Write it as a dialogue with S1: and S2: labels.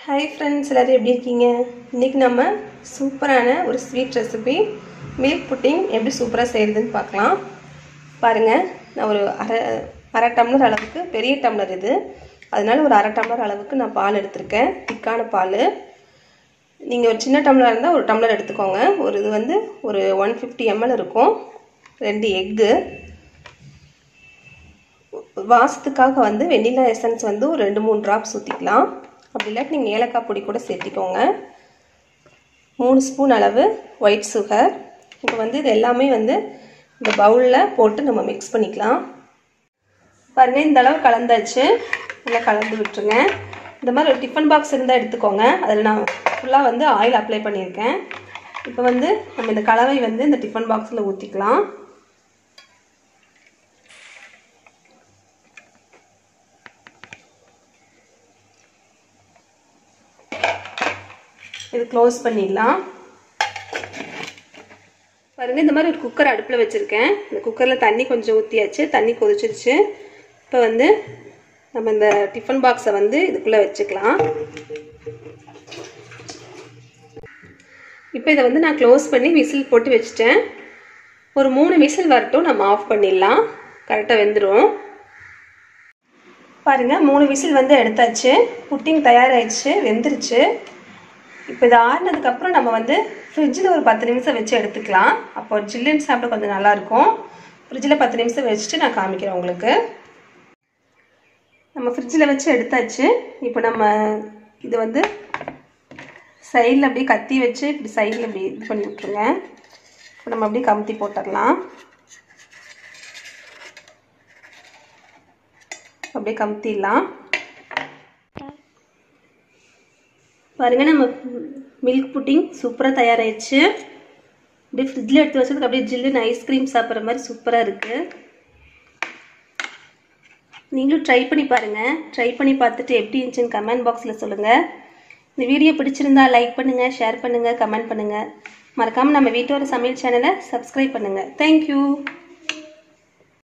S1: hi friends எல்லோரும் எப்படி இருக்கீங்க இன்றைக்கி நம்ம சூப்பரான ஒரு ஸ்வீட் ரெசிபி மில்க் புட்டிங் எப்படி சூப்பராக செய்கிறதுன்னு பார்க்கலாம் பாருங்கள் நான் ஒரு அரை அரை டம்ளர் அளவுக்கு பெரிய டம்ளர் இது அதனால ஒரு அரை டம்ளர் அளவுக்கு நான் பால் எடுத்திருக்கேன் திக்கான பால் நீங்கள் ஒரு சின்ன டம்ளர் இருந்தால் ஒரு டம்ளர் எடுத்துக்கோங்க ஒரு இது வந்து ஒரு ஒன் ஃபிஃப்டி எம்எல் இருக்கும் ரெண்டு எக்கு வாசத்துக்காக வந்து வெண்ணிலா எசன்ஸ் வந்து ஒரு ரெண்டு மூணு ட்ராப்ஸ் ஊற்றிக்கலாம் அப்படி இல்லாட்டி நீங்கள் ஏலக்காய் பொடி கூட சேர்த்திக்கோங்க மூணு ஸ்பூன் அளவு ஒயிட் சுகர் இப்போ வந்து இது எல்லாமே வந்து இந்த பவுலில் போட்டு நம்ம மிக்ஸ் பண்ணிக்கலாம் பாருங்கள் இந்த அளவு கலந்தாச்சு நல்லா கலந்து விட்டுருங்க இந்த மாதிரி ஒரு டிஃபன் பாக்ஸ் இருந்தால் எடுத்துக்கோங்க அதில் நான் ஃபுல்லாக வந்து ஆயில் அப்ளை பண்ணியிருக்கேன் இப்போ வந்து நம்ம இந்த கலவை வந்து இந்த டிஃபன் பாக்ஸில் ஊற்றிக்கலாம் இது க்ளோஸ் பண்ணிடலாம் பாருங்க இந்த மாதிரி ஒரு குக்கர் அடுப்பில் வச்சுருக்கேன் இந்த குக்கரில் தண்ணி கொஞ்சம் ஊற்றியாச்சு தண்ணி கொதிச்சிருச்சு இப்போ வந்து நம்ம இந்த டிஃபன் பாக்ஸை வந்து இதுக்குள்ளே வச்சுக்கலாம் இப்போ இதை வந்து நான் க்ளோஸ் பண்ணி விசில் போட்டு வச்சுட்டேன் ஒரு மூணு விசில் வரட்டும் நம்ம ஆஃப் பண்ணிடலாம் கரெக்டாக வெந்துடும் பாருங்கள் மூணு விசில் வந்து எடுத்தாச்சு புட்டிங் தயாராகிடுச்சு வெந்துருச்சு இப்போ இது ஆறினதுக்கப்புறம் நம்ம வந்து ஃப்ரிட்ஜில் ஒரு பத்து நிமிஷம் வச்சு எடுத்துக்கலாம் அப்போ ஜில்லுன்னு சாப்பிட கொஞ்சம் நல்லாயிருக்கும் ஃப்ரிட்ஜில் பத்து நிமிஷம் வச்சுட்டு நான் காமிக்கிறேன் உங்களுக்கு நம்ம ஃப்ரிட்ஜில் வச்சு எடுத்தாச்சு இப்போ நம்ம இது வந்து சைடில் அப்படியே கத்தி வச்சு இப்படி சைடில் இப்படி இது பண்ணி விட்ருங்க இப்போ நம்ம அப்படியே கமுத்தி போட்டுடலாம் அப்படியே கமுத்திடலாம் பாருங்கள் நம்ம மில்க் புட்டிங் சூப்பராக தயாராகிடுச்சு அப்படியே ஃப்ரிட்ஜில் எடுத்து வச்சதுக்கு அப்படியே ஜில்லுன்னு ஐஸ்கிரீம் சாப்பிட்ற மாதிரி சூப்பராக இருக்குது நீங்களும் ட்ரை பண்ணி பாருங்கள் ட்ரை பண்ணி பார்த்துட்டு எப்படி இருந்துச்சுன்னு கமெண்ட் பாக்ஸில் சொல்லுங்கள் இந்த வீடியோ பிடிச்சிருந்தா லைக் பண்ணுங்கள் ஷேர் பண்ணுங்கள் கமெண்ட் பண்ணுங்கள் மறக்காமல் நம்ம வீட்டோட சமையல் சேனலை சப்ஸ்கிரைப் பண்ணுங்கள் தேங்க்யூ